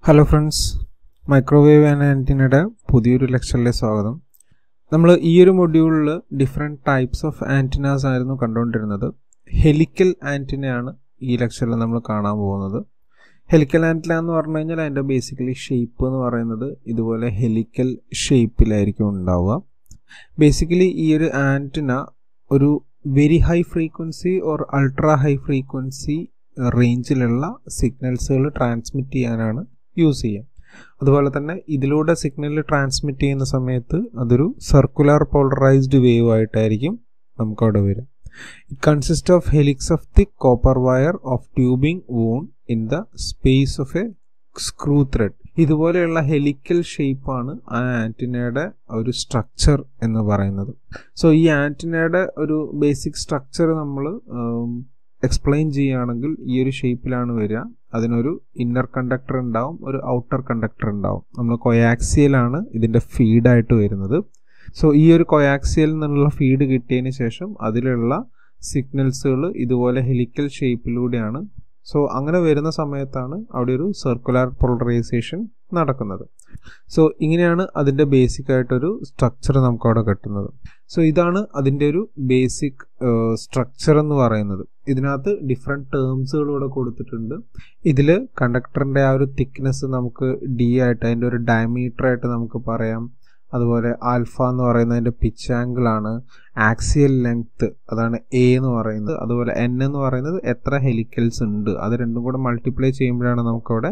hello friends microwave and ആൻറ്റിനയുടെ പുതിയൊരു ലെക്ചറിലെ സ്വാഗതം നമ്മൾ ഈ ഒരു മൊഡ്യൂളിൽ ഡിഫറെൻറ്റ് ടൈപ്സ് ഓഫ് ആൻറ്റിനാസ് ആയിരുന്നു കണ്ടുകൊണ്ടിരുന്നത് ഹെലിക്കൽ ആൻറ്റിനയാണ് ഈ ലെക്ചറിൽ നമ്മൾ കാണാൻ പോകുന്നത് ഹെലിക്കൽ ആൻറ്റിന എന്ന് പറഞ്ഞു കഴിഞ്ഞാൽ അതിൻ്റെ ബേസിക്കലി ഷേപ്പ് എന്ന് പറയുന്നത് ഇതുപോലെ ഹെലിക്കൽ ഷേപ്പിലായിരിക്കും ഉണ്ടാവുക ബേസിക്കലി ഈ ഒരു ആൻറ്റിന ഒരു very high frequency or ultra high frequency റേഞ്ചിലുള്ള സിഗ്നൽസുകൾ ട്രാൻസ്മിറ്റ് ചെയ്യാനാണ് യൂസ് ചെയ്യുക അതുപോലെ തന്നെ ഇതിലൂടെ സിഗ്നൽ ട്രാൻസ്മിറ്റ് ചെയ്യുന്ന സമയത്ത് അതൊരു സർക്കുലർ പോളറൈസ്ഡ് വേവ് ആയിട്ടായിരിക്കും നമുക്ക് അവിടെ വരിക it consist of helix of thick copper wire of tubing wound in the space of a screw thread ഇതുപോലെയുള്ള ഹെലിക്കൽ ഷേപ്പാണ് ആ ആൻറ്റിനയുടെ ഒരു സ്ട്രക്ചർ എന്ന് പറയുന്നത് സോ ഈ ആൻറ്റിനയുടെ ഒരു ബേസിക് സ്ട്രക്ചർ നമ്മൾ എക്സ്പ്ലെയിൻ ചെയ്യുകയാണെങ്കിൽ ഈ ഒരു ഷേപ്പിലാണ് വരിക അതിനൊരു ഇന്നർ കണ്ടക്ടർ ഉണ്ടാവും ഒരു ഔട്ടർ കണ്ടക്ടർ ഉണ്ടാവും നമ്മൾ കൊയാക്സിയലാണ് ഇതിൻ്റെ ഫീഡായിട്ട് വരുന്നത് സോ ഈ ഒരു കൊയാക്സിയൽ നിന്നുള്ള ഫീഡ് കിട്ടിയതിന് ശേഷം അതിലുള്ള സിഗ്നൽസുകൾ ഇതുപോലെ ഹെലിക്കൽ ഷേപ്പിലൂടെയാണ് സോ അങ്ങനെ വരുന്ന സമയത്താണ് അവിടെ ഒരു സർക്കുലർ പോളറൈസേഷൻ നടക്കുന്നത് സോ ഇങ്ങനെയാണ് അതിൻ്റെ ബേസിക് ആയിട്ടൊരു സ്ട്രക്ചർ നമുക്ക് അവിടെ കിട്ടുന്നത് സോ ഇതാണ് അതിൻ്റെ ഒരു ബേസിക് സ്ട്രക്ചർ എന്ന് പറയുന്നത് ഇതിനകത്ത് ഡിഫറെൻറ്റ് ടേംസുകൾ ഇവിടെ കൊടുത്തിട്ടുണ്ട് ഇതിൽ കണ്ടക്ടറിൻ്റെ ആ ഒരു തിക്നെസ് നമുക്ക് ഡി ആയിട്ട് അതിൻ്റെ ഒരു ഡയമീറ്റർ ആയിട്ട് നമുക്ക് പറയാം അതുപോലെ ആൽഫ എന്ന് പറയുന്നതിൻ്റെ പിച്ച് ആംഗിൾ ആണ് ആക്സിയൽ ലെങ്ത് അതാണ് എ എന്ന് പറയുന്നത് അതുപോലെ എൻ എന്ന് പറയുന്നത് എത്ര ഹെലിക്കൽസ് ഉണ്ട് അത് രണ്ടും കൂടെ മൾട്ടിപ്ലൈ ചെയ്യുമ്പോഴാണ് നമുക്കവിടെ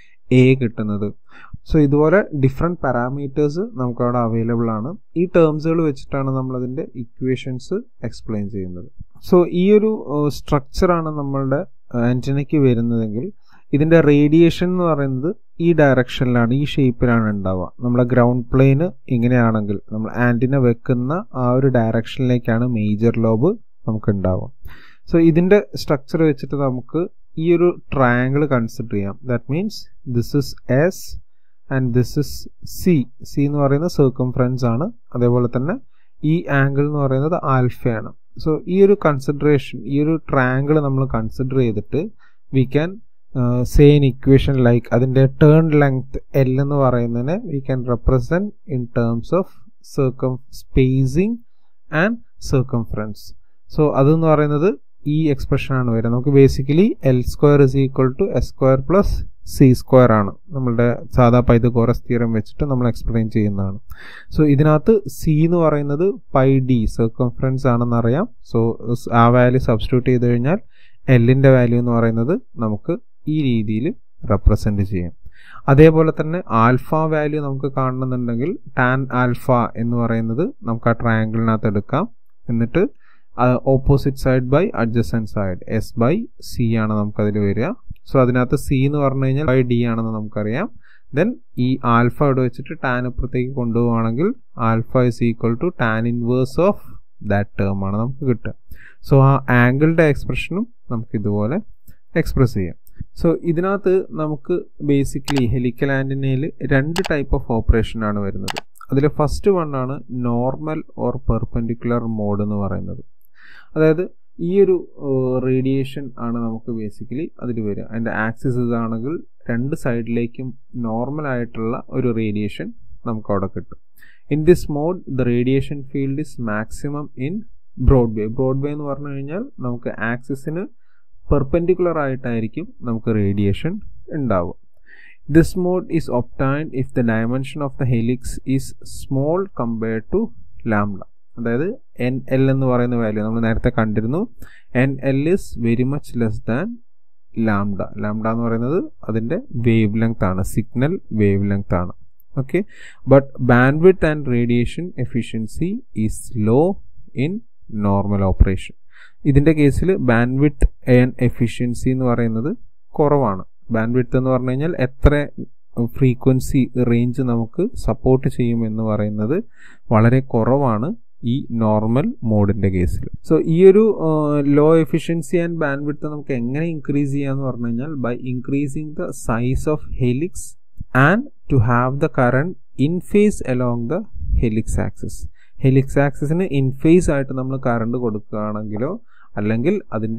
എ കിട്ടുന്നത് സോ ഇതുപോലെ ഡിഫറെൻറ്റ് പാരാമീറ്റേഴ്സ് നമുക്കവിടെ അവൈലബിൾ ആണ് ഈ ടേംസുകൾ വെച്ചിട്ടാണ് നമ്മളതിൻ്റെ ഇക്വേഷൻസ് എക്സ്പ്ലെയിൻ ചെയ്യുന്നത് സോ ഈ ഒരു സ്ട്രക്ചറാണ് നമ്മളുടെ ആൻറ്റനയ്ക്ക് വരുന്നതെങ്കിൽ ഇതിൻ്റെ റേഡിയേഷൻ എന്ന് പറയുന്നത് ഈ ഡയറക്ഷനിലാണ് ഈ ഷേപ്പിലാണ് ഉണ്ടാവുക നമ്മുടെ ഗ്രൗണ്ട് പ്ലെയിന് ഇങ്ങനെയാണെങ്കിൽ നമ്മൾ ആൻറ്റിന വെക്കുന്ന ആ ഒരു ഡയറക്ഷനിലേക്കാണ് മേജർ ലോബ് നമുക്ക് ഉണ്ടാവുക സോ ഇതിൻ്റെ സ്ട്രക്ചർ വെച്ചിട്ട് നമുക്ക് ഈ ഒരു ട്രയാങ്കിൾ കൺസിഡർ ചെയ്യാം that means this is S and this is C C എന്ന് പറയുന്നത് സർക്കംഫറൻസ് ആണ് അതേപോലെ തന്നെ ഈ ആംഗിൾ എന്ന് പറയുന്നത് ആൽഫയാണ് സോ ഈ ഒരു കൺസിഡറേഷൻ ഈ ഒരു ട്രയാങ്കിൾ നമ്മൾ കൺസിഡർ ചെയ്തിട്ട് we can say in equation like അതിൻ്റെ ടേൺ ലെങ്ത് എൽ എന്ന് പറയുന്നതിനെ we can represent in terms of circum spacing and circumference so അതെന്ന് പറയുന്നത് ഈ എക്സ്പ്രഷൻ ആണ് വരുന്നത് നമുക്ക് basically L square is equal to S square plus C square ആണ് നമ്മളുടെ സാധാ പൈതകോറസ് തീരം വെച്ചിട്ട് നമ്മൾ എക്സ്പ്ലെയിൻ ചെയ്യുന്നതാണ് സോ ഇതിനകത്ത് സി എന്ന് പറയുന്നത് പൈ ഡി സർക്കംഫറൻസ് ആണെന്ന് അറിയാം സോ ആ വാല്യൂ സബ്സ്റ്റിറ്റ്യൂട്ട് ചെയ്ത് കഴിഞ്ഞാൽ എല്ലിൻ്റെ വാല്യൂ എന്ന് പറയുന്നത് നമുക്ക് ഈ രീതിയിൽ റെപ്രസെൻറ്റ് ചെയ്യാം അതേപോലെ തന്നെ ആൽഫ വാല്യൂ നമുക്ക് കാണണമെന്നുണ്ടെങ്കിൽ ടാൻ ആൽഫ എന്ന് പറയുന്നത് നമുക്ക് ആ ട്രയാങ്കിളിനകത്ത് എടുക്കാം എന്നിട്ട് opposite side by adjacent side S by C ആണ് നമുക്കതിൽ വരിക സോ അതിനകത്ത് സി എന്ന് പറഞ്ഞു കഴിഞ്ഞാൽ ബൈ ഡി ആണെന്ന് നമുക്കറിയാം ദെൻ ഈ ആൽഫ ഇവിടെ വെച്ചിട്ട് ടാൻ അപ്പുറത്തേക്ക് കൊണ്ടുപോവുകയാണെങ്കിൽ alpha is equal to tan inverse of that term ആണ് നമുക്ക് കിട്ടുക സോ ആ ആംഗിളുടെ എക്സ്പ്രഷനും നമുക്ക് ഇതുപോലെ എക്സ്പ്രസ് ചെയ്യാം സോ ഇതിനകത്ത് നമുക്ക് ബേസിക്കലി ഹെലിക്കൽ ആൻറ്റിനയിൽ രണ്ട് ടൈപ്പ് ഓഫ് ഓപ്പറേഷൻ ആണ് വരുന്നത് അതിൽ ഫസ്റ്റ് വൺ ആണ് നോർമൽ ഓർ പെർപെൻഡിക്കുലർ മോഡ് എന്ന് പറയുന്നത് അതായത് ഈ ഒരു റേഡിയേഷൻ ആണ് നമുക്ക് ബേസിക്കലി അതിൽ വരിക അതിൻ്റെ ആക്സിസ് ഇതാണെങ്കിൽ രണ്ട് സൈഡിലേക്കും നോർമൽ ആയിട്ടുള്ള ഒരു റേഡിയേഷൻ നമുക്ക് അവിടെ കിട്ടും in this mode the radiation field is maximum in broad way broad way എന്ന് പറഞ്ഞു കഴിഞ്ഞാൽ നമുക്ക് ആക്സിസിന് പെർപെൻഡിക്കുലർ ആയിട്ടായിരിക്കും നമുക്ക് റേഡിയേഷൻ ഉണ്ടാവുക this mode is obtained if the dimension of the helix is small compared to lambda അതായത് എൻ എൽ എന്ന് പറയുന്ന വാല്യൂ നമ്മൾ നേരത്തെ കണ്ടിരുന്നു N L is very much less than lambda lambda എന്ന് പറയുന്നത് അതിൻ്റെ വേവ് ലെങ്ത് ആണ് സിഗ്നൽ വേവ് ലെങ്ത് ആണ് okay but bandwidth and radiation efficiency is low in normal operation ഇതിൻ്റെ കേസിൽ ബാൻഡ് വിത്ത് ആൻഡ് എഫിഷ്യൻസി എന്ന് പറയുന്നത് കുറവാണ് ബാൻഡ് വിത്ത് എന്ന് പറഞ്ഞു കഴിഞ്ഞാൽ എത്ര ഫ്രീക്വൻസി റേഞ്ച് നമുക്ക് സപ്പോർട്ട് ചെയ്യുമെന്ന് പറയുന്നത് വളരെ കുറവാണ് ഈ നോർമൽ മോഡിൻ്റെ കേസിൽ സോ ഈ ഒരു low efficiency and bandwidth നമുക്ക് എങ്ങനെ ഇൻക്രീസ് ചെയ്യാന്ന് പറഞ്ഞു കഴിഞ്ഞാൽ by increasing the size of helix and to have the current in phase along the helix axis helix ആക്സിസിന് ഇൻ ഫേസ് ആയിട്ട് നമ്മൾ കറണ്ട് കൊടുക്കുകയാണെങ്കിലോ അല്ലെങ്കിൽ അതിൻ്റെ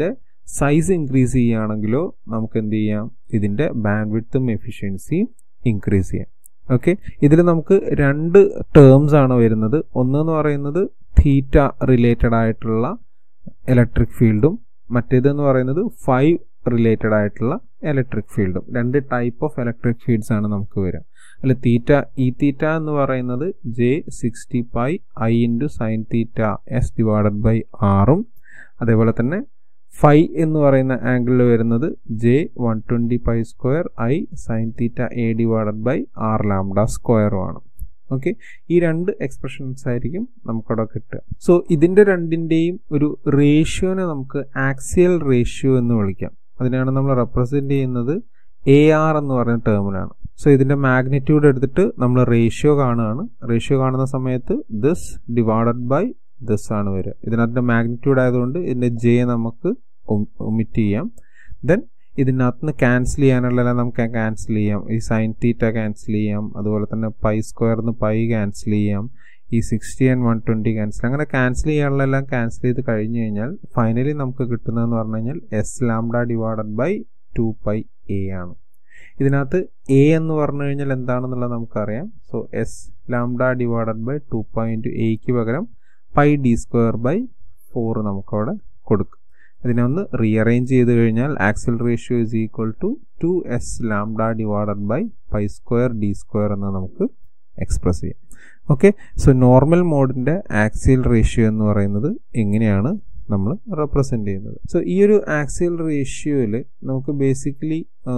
സൈസ് ഇൻക്രീസ് ചെയ്യുകയാണെങ്കിലോ നമുക്ക് എന്ത് ചെയ്യാം ഇതിൻ്റെ ബാൻഡ് വിഡ്ത്തും എഫിഷ്യൻസിയും ഇൻക്രീസ് ചെയ്യാം ഓക്കെ ഇതിൽ നമുക്ക് രണ്ട് ടേംസ് ആണ് വരുന്നത് ഒന്ന് എന്ന് പറയുന്നത് തീറ്റ റിലേറ്റഡ് ആയിട്ടുള്ള ഇലക്ട്രിക് ഫീൽഡും മറ്റേതെന്ന് പറയുന്നത് ഫൈവ് റിലേറ്റഡ് ആയിട്ടുള്ള ഇലക്ട്രിക് ഫീൽഡും രണ്ട് ടൈപ്പ് ഓഫ് ഇലക്ട്രിക് ഫീൽഡ്സ് ആണ് നമുക്ക് വരിക അതിൽ തീറ്റ ഇ തീറ്റ എന്ന് പറയുന്നത് j sixty pi I into sine theta S divided by ആറും അതേപോലെ തന്നെ ഫൈ എന്ന് പറയുന്ന ആംഗിളിൽ വരുന്നത് j one twenty pi square I sine theta A divided by R lambda സ്ക്വയറുമാണ് ഓക്കെ ഈ രണ്ട് എക്സ്പ്രഷൻസ് ആയിരിക്കും നമുക്കവിടെ കിട്ടുക സോ ഇതിൻ്റെ രണ്ടിൻ്റെയും ഒരു റേഷ്യോനെ നമുക്ക് ആക്സിയൽ റേഷ്യോ എന്ന് വിളിക്കാം അതിനാണ് നമ്മൾ റെപ്രസെൻ്റ് ചെയ്യുന്നത് എ ആർ എന്ന് പറയുന്ന ടേമിലാണ് സോ ഇതിൻ്റെ മാഗ്നിറ്റ്യൂഡ് എടുത്തിട്ട് നമ്മൾ റേഷ്യോ കാണുകയാണ് റേഷ്യോ കാണുന്ന സമയത്ത് ദിസ് ഡിവൈഡഡ് ബൈ ദിസ് ആണ് വരിക ഇതിനകത്ത് മാഗ്നിറ്റ്യൂഡ് ആയതുകൊണ്ട് ഇതിൻ്റെ ജെ നമുക്ക് ഒമിറ്റ് ചെയ്യാം ദെൻ ഇതിനകത്ത് നിന്ന് ക്യാൻസൽ ചെയ്യാനുള്ളതെല്ലാം നമുക്ക് ക്യാൻസൽ ചെയ്യാം ഈ സൈൻ തീറ്റ ക്യാൻസൽ ചെയ്യാം അതുപോലെ തന്നെ പൈ സ്ക്വയർന്ന് പൈ ക്യാൻസൽ ചെയ്യാം ഈ sixty and one twenty cancel അങ്ങനെ ക്യാൻസൽ ചെയ്യാനുള്ളതെല്ലാം ക്യാൻസൽ ചെയ്ത് കഴിഞ്ഞ് കഴിഞ്ഞാൽ ഫൈനലി നമുക്ക് കിട്ടുന്നതെന്ന് പറഞ്ഞു കഴിഞ്ഞാൽ S lambda divided by two pi A ആണ് ഇതിനകത്ത് എ എന്ന് പറഞ്ഞു കഴിഞ്ഞാൽ എന്താണെന്നുള്ളത് നമുക്കറിയാം so S lambda divided by two point എയ്ക്ക് പകരം pi D square by four നമുക്കവിടെ കൊടുക്കും ഇതിനെ ഒന്ന് റീഅറേഞ്ച് ചെയ്ത് കഴിഞ്ഞാൽ axial ratio is equal to two S lambda divided by pi square D square എന്ന് നമുക്ക് എക്സ്പ്രസ് ചെയ്യാം ഓക്കെ സോ നോർമൽ മോഡിൻ്റെ ആക്സിയൽ റേഷ്യോ എന്ന് പറയുന്നത് എങ്ങനെയാണ് നമ്മൾ റെപ്രസെൻ്റ് ചെയ്യുന്നത് സോ ഈ ഒരു ആക്സിയൽ റേഷ്യോയിൽ നമുക്ക് ബേസിക്കലി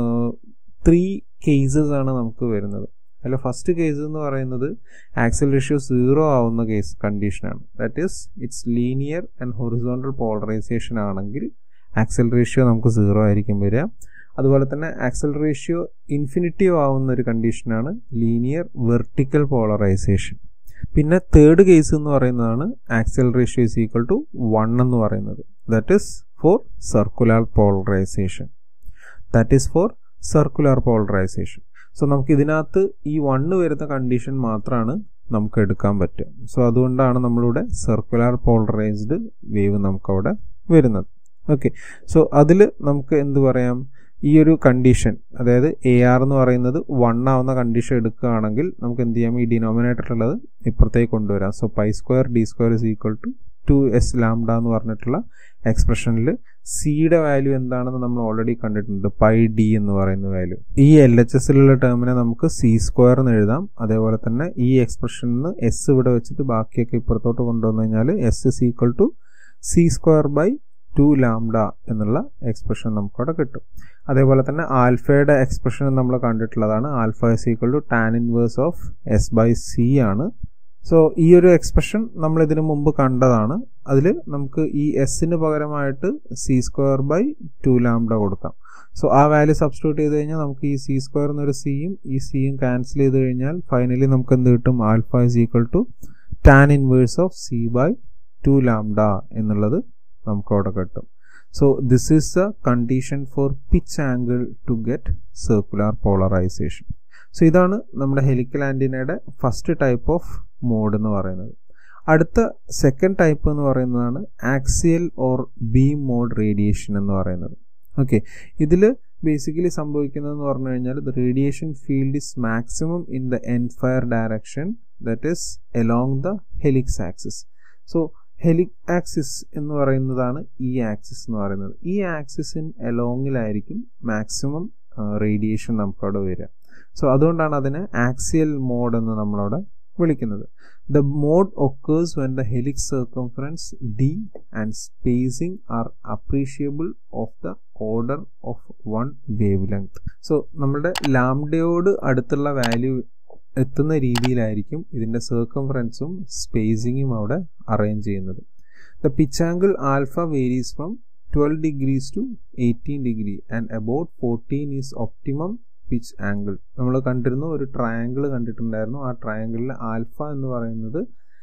ത്രീ കേസസ് ആണ് നമുക്ക് വരുന്നത് അതിൽ ഫസ്റ്റ് കേസ് എന്ന് പറയുന്നത് ആക്സൽ റേഷ്യോ സീറോ ആവുന്ന കേസ് കണ്ടീഷനാണ് that is it's linear and horizontal polarization ആണെങ്കിൽ ആക്സൽ റേഷ്യോ നമുക്ക് സീറോ ആയിരിക്കും വരിക അതുപോലെ തന്നെ ആക്സൽ റേഷ്യോ ഇൻഫിനിറ്റീവ് ആവുന്ന ഒരു കണ്ടീഷനാണ് ലീനിയർ വെർട്ടിക്കൽ പോളറൈസേഷൻ പിന്നെ തേർഡ് കേസ് എന്ന് പറയുന്നതാണ് axial ratio is equal to one എന്ന് പറയുന്നത് that is for circular polarization that is for circular polarization so നമുക്ക് ഇതിനകത്ത് ഈ വണ്ണ് വരുന്ന കണ്ടീഷൻ മാത്രമാണ് നമുക്ക് എടുക്കാൻ പറ്റുക സോ അതുകൊണ്ടാണ് നമ്മളിവിടെ സർക്കുലർ പോളറൈസ്ഡ് വേവ് നമുക്കവിടെ വരുന്നത് ഓക്കെ സോ അതിൽ നമുക്ക് എന്ത് പറയാം ഈ ഒരു കണ്ടീഷൻ അതായത് എ ആർ എന്ന് പറയുന്നത് വൺ ആവുന്ന കണ്ടീഷൻ എടുക്കുകയാണെങ്കിൽ നമുക്ക് എന്ത് ചെയ്യാം ഈ ഡിനോമിനേറ്ററിലുള്ളത് ഇപ്പുറത്തേക്ക് കൊണ്ടുവരാം so pi square D square is equal to two S lambda എന്ന് പറഞ്ഞിട്ടുള്ള എക്സ്പ്രഷനിൽ സിയുടെ വാല്യൂ എന്താണെന്ന് നമ്മൾ ഓൾറെഡി കണ്ടിട്ടുണ്ട് പൈ ഡി എന്ന് പറയുന്ന വാല്യൂ ഈ എൽ എച്ച് എസിലുള്ള ടേമിനെ നമുക്ക് സി സ്ക്വയർ എന്ന് എഴുതാം അതേപോലെ തന്നെ ഈ എക്സ്പ്രഷനിൽ നിന്ന് എസ് ഇവിടെ വെച്ചിട്ട് ബാക്കിയൊക്കെ ഇപ്പുറത്തോട്ട് കൊണ്ടുവന്നു കഴിഞ്ഞാൽ S is equal to C square by two lambda എന്നുള്ള എക്സ്പ്രഷൻ നമുക്കവിടെ കിട്ടും അതേപോലെ തന്നെ ആൽഫയുടെ എക്സ്പ്രഷൻ നമ്മൾ കണ്ടിട്ടുള്ളതാണ് alpha is equal to tan inverse of S by C ആണ് സോ ഈ ഒരു എക്സ്പ്രഷൻ നമ്മൾ ഇതിനു മുമ്പ് കണ്ടതാണ് അതിൽ നമുക്ക് ഈ എസിന് പകരമായിട്ട് C square by two lambda കൊടുക്കാം സോ ആ വാല്യൂ സബ്സ്റ്റിറ്റ്യൂട്ട് ചെയ്ത് കഴിഞ്ഞാൽ നമുക്ക് ഈ സി സ്ക്വയർ എന്നൊരു സിയും ഈ സിയും ക്യാൻസൽ ചെയ്ത് കഴിഞ്ഞാൽ ഫൈനലി നമുക്ക് എന്ത് കിട്ടും alpha is equal to tan inverse of C by two lambda എന്നുള്ളത് നമുക്ക് അവിടെ കിട്ടും so this is a condition for pitch angle to get circular polarization so ഇതാണ് നമ്മുടെ ഹെലിക്കൽ ആൻറ്റിനയുടെ ഫസ്റ്റ് ടൈപ്പ് ഓഫ് മോഡ് എന്ന് പറയുന്നത് അടുത്ത സെക്കൻഡ് ടൈപ്പ് എന്ന് പറയുന്നതാണ് axial or beam mode radiation എന്ന് പറയുന്നത് ഓക്കെ ഇതിൽ ബേസിക്കലി സംഭവിക്കുന്നതെന്ന് പറഞ്ഞു കഴിഞ്ഞാൽ the radiation field is maximum in the endfire direction that is along the helix axis so helix axis എന്ന് പറയുന്നതാണ് ഈ ആക്സിസ് എന്ന് പറയുന്നത് ഈ ആക്സിസിൻ എലോങ്ങിലായിരിക്കും മാക്സിമം റേഡിയേഷൻ നമുക്കവിടെ വരിക സോ അതുകൊണ്ടാണ് അതിനെ ആക്സിയൽ മോഡ് എന്ന് നമ്മളവിടെ വിളിക്കുന്നത് the mode occurs when the helix circumference D and spacing are appreciable of the order of one wavelength so നമ്മുടെ ലാംഡയോട് അടുത്തുള്ള വാല്യൂ എത്തുന്ന രീതിയിലായിരിക്കും ഇതിൻ്റെ സർക്കംഫറൻസും സ്പേസിങ്ങും അവിടെ അറേഞ്ച് ചെയ്യുന്നത് the pitch angle alpha varies from twelve degrees to eighteen degree and about fourteen is optimum pitch angle നമ്മൾ കണ്ടിരുന്നു ഒരു ട്രയാങ്കിൾ കണ്ടിട്ടുണ്ടായിരുന്നു ആ ട്രയാങ്കിളിൽ ആൽഫ എന്ന് പറയുന്നത്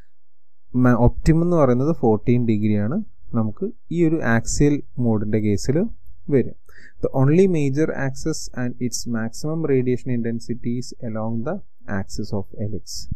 ഒപ്റ്റിമം എന്ന് പറയുന്നത് ഫോർട്ടീൻ ഡിഗ്രിയാണ് നമുക്ക് ഈ ഒരു ആക്സിയൽ മോഡിൻ്റെ കേസിൽ വരും the only major axes and its maximum radiation intensities along the axis of helix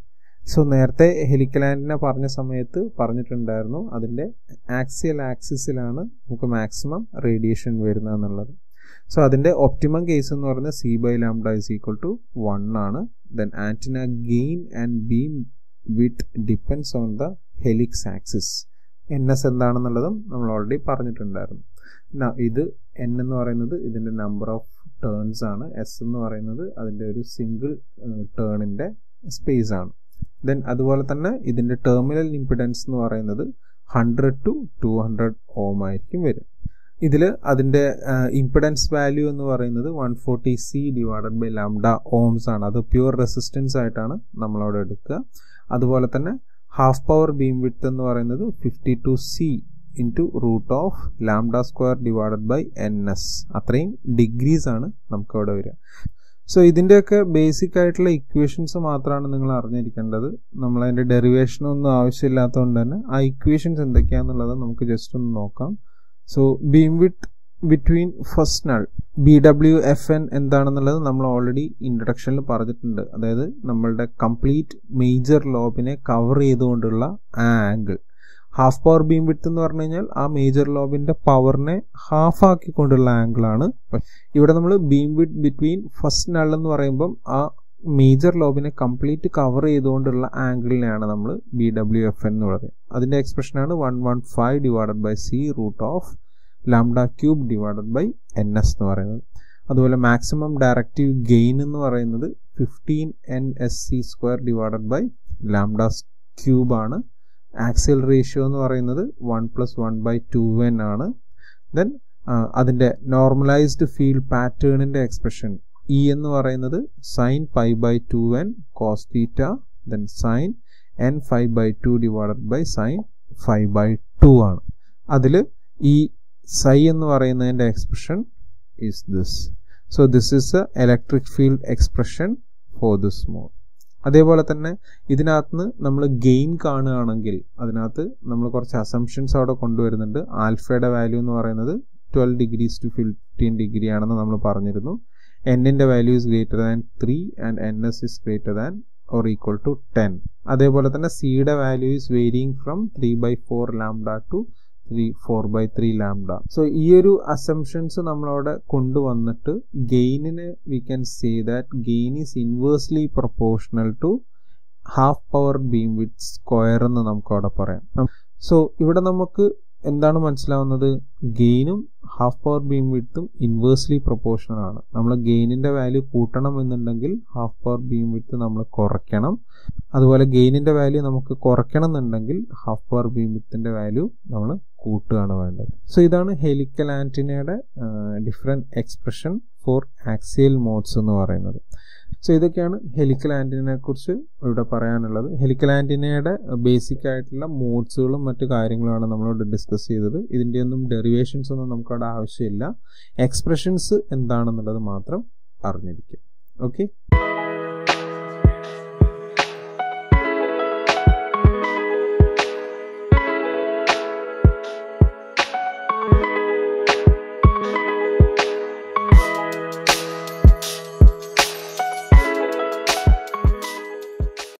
so നേരത്തെ ഹെലിക്കൽ ആൻറ്റിന പറഞ്ഞ സമയത്ത് പറഞ്ഞിട്ടുണ്ടായിരുന്നു അതിൻ്റെ ആക്സിയൽ ആക്സിസിലാണ് നമുക്ക് മാക്സിമം റേഡിയേഷൻ വരുന്നത് എന്നുള്ളത് സോ അതിൻ്റെ ഒപ്റ്റിമം കേസ് എന്ന് പറയുന്നത് C by lambda is equal to one ആണ് then antenna gain and beam width depends on the helix axis N S എന്താണെന്നുള്ളതും നമ്മൾ ഓൾറെഡി പറഞ്ഞിട്ടുണ്ടായിരുന്നു ഇത് എൻ എന്ന് പറയുന്നത് ഇതിൻ്റെ നമ്പർ ഓഫ് ടേൺസ് ആണ് എസ് എന്ന് പറയുന്നത് അതിൻ്റെ ഒരു സിംഗിൾ ടേണിൻ്റെ സ്പേസ് ആണ് ദെൻ അതുപോലെ തന്നെ ഇതിൻ്റെ ടെർമിനൽ ഇംപിഡൻസ് എന്ന് പറയുന്നത് hundred to two hundred ohm ആയിരിക്കും വരും ഇതിൽ അതിൻ്റെ ഇംപിഡൻസ് വാല്യൂ എന്ന് പറയുന്നത് one forty C divided by lambda ohms ആണ് അത് പ്യുവർ റെസിസ്റ്റൻസ് ആയിട്ടാണ് നമ്മളവിടെ എടുക്കുക അതുപോലെ തന്നെ ഹാഫ് പവർ ബീം വിഡ്ത്ത് എന്ന് പറയുന്നത് fifty two C into root of lambda square divided by N S അത്രയും ഡിഗ്രീസ് ആണ് നമുക്ക് അവിടെ വരിക സോ ഇതിൻ്റെയൊക്കെ ബേസിക് ആയിട്ടുള്ള ഇക്വേഷൻസ് മാത്രമാണ് നിങ്ങൾ അറിഞ്ഞിരിക്കേണ്ടത് നമ്മൾ അതിൻ്റെ ഡെറിവേഷനൊന്നും ആവശ്യമില്ലാത്തതുകൊണ്ട് തന്നെ ആ ഇക്വേഷൻസ് എന്തൊക്കെയാണെന്നുള്ളത് നമുക്ക് ജസ്റ്റ് ഒന്ന് നോക്കാം so beam width between first null B W F N എന്താണെന്നുള്ളത് നമ്മൾ ഓൾറെഡി ഇൻട്രഡക്ഷനിൽ പറഞ്ഞിട്ടുണ്ട് അതായത് നമ്മളുടെ കംപ്ലീറ്റ് മേജർ ലോബിനെ കവർ ചെയ്തുകൊണ്ടുള്ള ആ ആംഗിൾ ഹാഫ് പവർ ബീം വിട്ട് എന്ന് പറഞ്ഞു കഴിഞ്ഞാൽ ആ മേജർ ലോബിന്റെ പവറിനെ ഹാഫ് ആക്കിക്കൊണ്ടുള്ള ആംഗിൾ ആണ് ഇവിടെ നമ്മൾ ബീം വിട്ട് ബിറ്റ്വീൻ ഫസ്റ്റ് നൾ എന്ന് പറയുമ്പം ആ മേജർ ലോബിനെ കംപ്ലീറ്റ് കവർ ചെയ്തുകൊണ്ടുള്ള ആംഗിളിനെയാണ് നമ്മൾ ബി ഡബ്ല്യു എഫ് എൻ എന്ന് പറയുന്നത് അതിന്റെ എക്സ്പ്രഷനാണ് one one five divided by C root of lambda cube divided by N S എന്ന് പറയുന്നത് അതുപോലെ മാക്സിമം ഡയറക്റ്റീവ് ഗെയിൻ എന്ന് പറയുന്നത് fifteen N S C square divided by lambda cube ആണ് ആക്സിൽ റേഷ്യോ എന്ന് പറയുന്നത് one plus one by two N ആണ് then അതിൻ്റെ നോർമലൈസ്ഡ് ഫീൽഡ് പാറ്റേണിൻ്റെ എക്സ്പ്രഷൻ ഇ എന്ന് പറയുന്നത് sine pi by two N cos theta then sine N five by two divided by sine five by two ആണ് അതിൽ ഈ സൈ എന്ന് പറയുന്നതിൻ്റെ expression is this so this is a electric field expression for this mode അതേപോലെ തന്നെ ഇതിനകത്ത് നമ്മൾ gain കാണുകയാണെങ്കിൽ അതിനകത്ത് നമ്മൾ കുറച്ച് അസംഷൻസ് അവിടെ കൊണ്ടുവരുന്നുണ്ട് ആൽഫയുടെ വാല്യൂ എന്ന് പറയുന്നത് twelve degrees to fifteen degree ആണെന്ന് നമ്മൾ പറഞ്ഞിരുന്നു എന്നിൻ്റെ value is greater than three and N S is greater than or equal to ten അതേപോലെ തന്നെ സിയുടെ value is varying from three by four lambda to three four by three lambda so ഈ ഒരു assumptions നമ്മളവിടെ കൊണ്ടുവന്നിട്ട് ഗെയിനിന് we can say that gain is inversely proportional to half power beam width square എന്ന് നമുക്ക് അവിടെ പറയാം സോ ഇവിടെ നമുക്ക് എന്താണ് മനസ്സിലാവുന്നത് ഗെയിനും ഹാഫ് പവർ ബീം വിത്തും ഇൻവേഴ്സ്ലി പ്രൊപ്പോർഷണൽ ആണ് നമ്മൾ ഗെയിനിന്റെ വാല്യൂ കൂട്ടണം എന്നുണ്ടെങ്കിൽ ഹാഫ് പവർ ബീം വിത്ത് നമ്മൾ കുറയ്ക്കണം അതുപോലെ ഗെയിനിന്റെ വാല്യൂ നമുക്ക് കുറയ്ക്കണം എന്നുണ്ടെങ്കിൽ ഹാഫ് പവർ ബീം വിത്തിന്റെ വാല്യൂ നമ്മൾ കൂട്ടുകയാണ് വേണ്ടത് സോ ഇതാണ് ഹെലിക്കൽ ആന്റിനയുടെ different expression for axial modes എന്ന് പറയുന്നത് സോ ഇതൊക്കെയാണ് ഹെലിക്കൽ ആന്റിനെ കുറിച്ച് ഇവിടെ പറയാനുള്ളത് ഹെലിക്കൽ ആന്റിനയുടെ ബേസിക് ആയിട്ടുള്ള മോഡ്സുകളും മറ്റു കാര്യങ്ങളുമാണ് നമ്മളോട് ഡിസ്കസ് ചെയ്തത് ഇതിൻ്റെ ഒന്നും ഡെറിവേഷൻസ് ഒന്നും നമുക്കവിടെ ആവശ്യമില്ല എക്സ്പ്രഷൻസ് എന്താണെന്നുള്ളത് മാത്രം അറിഞ്ഞിരിക്കും ഓക്കെ